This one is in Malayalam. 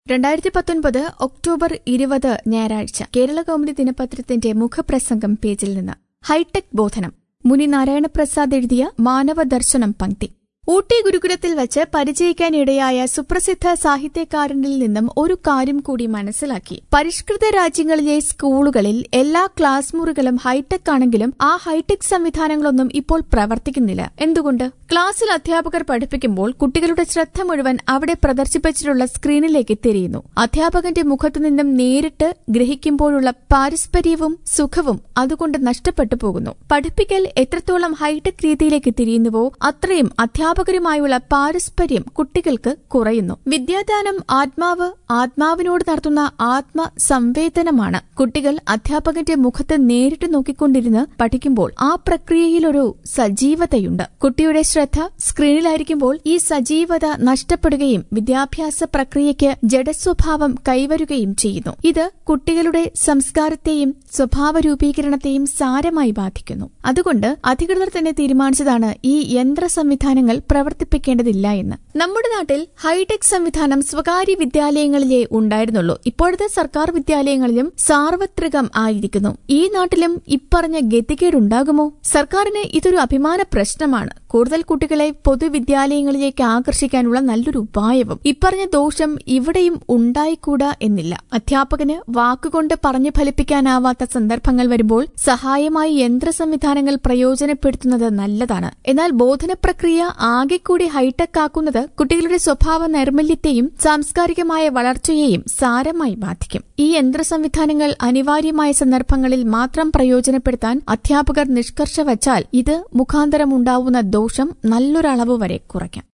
രണ്ടായിരത്തി പത്തൊൻപത് ഒക്ടോബർ ഇരുപത് ഞായറാഴ്ച കേരള കൗമുദി ദിനപത്രത്തിന്റെ മുഖപ്രസംഗം പേജിൽ നിന്ന് ഹൈടെക് ബോധനം മുനി നാരായണപ്രസാദ് എഴുതിയ മാനവദർശനം പങ്ക്തി ഊട്ടി ഗുരുകുലത്തിൽ വച്ച് പരിചയിക്കാനിടയായ സുപ്രസിദ്ധ സാഹിത്യകാരനിൽ നിന്നും ഒരു കാര്യം കൂടി മനസ്സിലാക്കി പരിഷ്കൃത രാജ്യങ്ങളിലെ സ്കൂളുകളിൽ എല്ലാ ക്ലാസ് മുറികളും ഹൈടെക് ആണെങ്കിലും ആ ഹൈടെക് സംവിധാനങ്ങളൊന്നും ഇപ്പോൾ പ്രവർത്തിക്കുന്നില്ല എന്തുകൊണ്ട് ക്ലാസ്സിൽ അധ്യാപകർ പഠിപ്പിക്കുമ്പോൾ കുട്ടികളുടെ ശ്രദ്ധ മുഴുവൻ അവിടെ പ്രദർശിപ്പിച്ചിട്ടുള്ള സ്ക്രീനിലേക്ക് തിരിയുന്നു അധ്യാപകന്റെ മുഖത്തുനിന്നും നേരിട്ട് ഗ്രഹിക്കുമ്പോഴുള്ള പാരസ്പര്യവും സുഖവും അതുകൊണ്ട് നഷ്ടപ്പെട്ടു പോകുന്നു പഠിപ്പിക്കൽ എത്രത്തോളം ഹൈടെക് രീതിയിലേക്ക് തിരിയുന്നുവോ അത്രയും അധ്യാപകരുമായുള്ള പാരസ്പര്യം കുട്ടികൾക്ക് കുറയുന്നു വിദ്യാദാനം ആത്മാവ് ആത്മാവിനോട് നടത്തുന്ന ആത്മസംവേദനമാണ് കുട്ടികൾ അധ്യാപകന്റെ മുഖത്ത് നേരിട്ട് നോക്കിക്കൊണ്ടിരുന്ന് പഠിക്കുമ്പോൾ ആ പ്രക്രിയയിലൊരു സജീവതയുണ്ട് കുട്ടിയുടെ ശ്രദ്ധ സ്ക്രീനിലായിരിക്കുമ്പോൾ ഈ സജീവത നഷ്ടപ്പെടുകയും വിദ്യാഭ്യാസ പ്രക്രിയയ്ക്ക് ജഡസ്വഭാവം കൈവരുകയും ചെയ്യുന്നു ഇത് കുട്ടികളുടെ സംസ്കാരത്തെയും സ്വഭാവ രൂപീകരണത്തെയും സാരമായി ബാധിക്കുന്നു അതുകൊണ്ട് അധികൃതർ തന്നെ തീരുമാനിച്ചതാണ് ഈ യന്ത്ര സംവിധാനങ്ങൾ പ്രവർത്തിപ്പിക്കേണ്ടതില്ല എന്ന് നമ്മുടെ നാട്ടിൽ ഹൈടെക് സംവിധാനം സ്വകാര്യ വിദ്യാലയങ്ങളിലേ ഉണ്ടായിരുന്നുള്ളൂ ഇപ്പോഴത്തെ സർക്കാർ വിദ്യാലയങ്ങളിലും സാർവത്രികം ആയിരിക്കുന്നു ഈ നാട്ടിലും ഇപ്പറഞ്ഞ ഗതികേടുണ്ടാകുമോ സർക്കാരിന് ഇതൊരു അഭിമാന പ്രശ്നമാണ് കൂടുതൽ കുട്ടികളെ പൊതുവിദ്യാലയങ്ങളിലേക്ക് ആകർഷിക്കാനുള്ള നല്ലൊരു ഉപായവും ഇപ്പറഞ്ഞ ദോഷം ഇവിടെയും ഉണ്ടായിക്കൂടാ എന്നില്ല അധ്യാപകന് വാക്കുകൊണ്ട് പറഞ്ഞു ഫലിപ്പിക്കാനാവാത്ത സന്ദർഭങ്ങൾ വരുമ്പോൾ സഹായമായി യന്ത്ര സംവിധാനങ്ങൾ പ്രയോജനപ്പെടുത്തുന്നത് നല്ലതാണ് എന്നാൽ ബോധന പ്രക്രിയ ആകെ കൂടി ഹൈടെക് ആക്കുന്നത് കുട്ടികളുടെ സ്വഭാവ നൈർമല്യത്തെയും സാംസ്കാരികമായ വളർച്ചയെയും സാരമായി ബാധിക്കും ഈ യന്ത്ര സംവിധാനങ്ങൾ അനിവാര്യമായ സന്ദർഭങ്ങളിൽ മാത്രം പ്രയോജനപ്പെടുത്താൻ അധ്യാപകർ നിഷ്കർഷ വച്ചാൽ ഇത് മുഖാന്തരമുണ്ടാവുന്ന ദോഷം നല്ലൊരളവ് വരെ കുറയ്ക്കാം